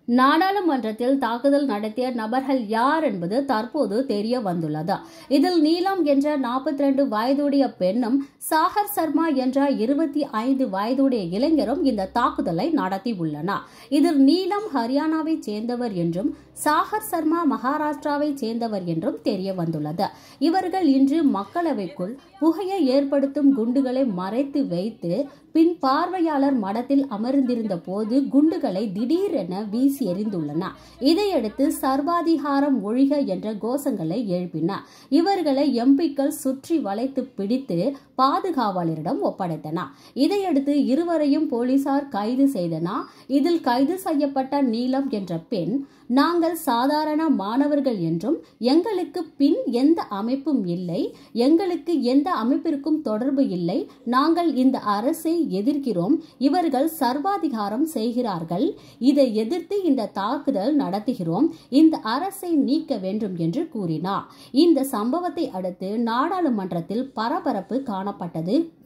நாடாளுமன்றத்தில் தாக்குதல் நடத்திய நபர்கள் யார் என்பது தற்போது தெரிய வந்துள்ளது இதில் நீலம் என்ற நாற்பத்தி ரெண்டு வயதுடைய பெண்ணும் சாகர் சர்மா என்ற இருபத்தி ஐந்து வயதுடைய இளைஞரும் இந்த தாக்குதலை நடத்தியுள்ளனர் இதில் நீலம் ஹரியானாவை சேர்ந்தவர் என்றும் சாகர் சர்மா மகாராஷ்டிராவை சேர்ந்தவர் என்றும் தெரிய வந்துள்ளது இவர்கள் இன்று மக்களவைக்குள் புகையை ஏற்படுத்தும் குண்டுகளை மறைத்து வைத்து பின் பார்வையாளர் மடத்தில் அமர்ந்திருந்த போது குண்டுகளை திடீரென வீசி எறிந்துள்ளன இதையடுத்து சர்வாதிகாரம் ஒழிக என்ற கோஷங்களை எழுப்பின இவர்களை எம்பிக்கள் சுற்றி வளைத்து பிடித்து பாதுகாவலரிடம் ஒப்படைத்தன இதையடுத்து இருவரையும் போலீசார் கைது செய்தனா இதில் கைது செய்யப்பட்ட நீலம் என்ற பெண் நாங்கள் சாதாரண மாணவர்கள் என்றும் எங்களுக்கு பின் எந்த அமைப்பும் இல்லை எங்களுக்கு எந்த அமைப்பிற்கும் தொடர்பு இல்லை நாங்கள் இந்த அரசை எதிர்க்கிறோம் இவர்கள் சர்வாதிகாரம் செய்கிறார்கள் இதை எதிர்த்து இந்த தாக்குதல் நடத்துகிறோம் இந்த அரசை நீக்க வேண்டும் என்று கூறினார் இந்த சம்பவத்தை அடுத்து நாடாளுமன்றத்தில் பரபரப்பு காணப்பட்டது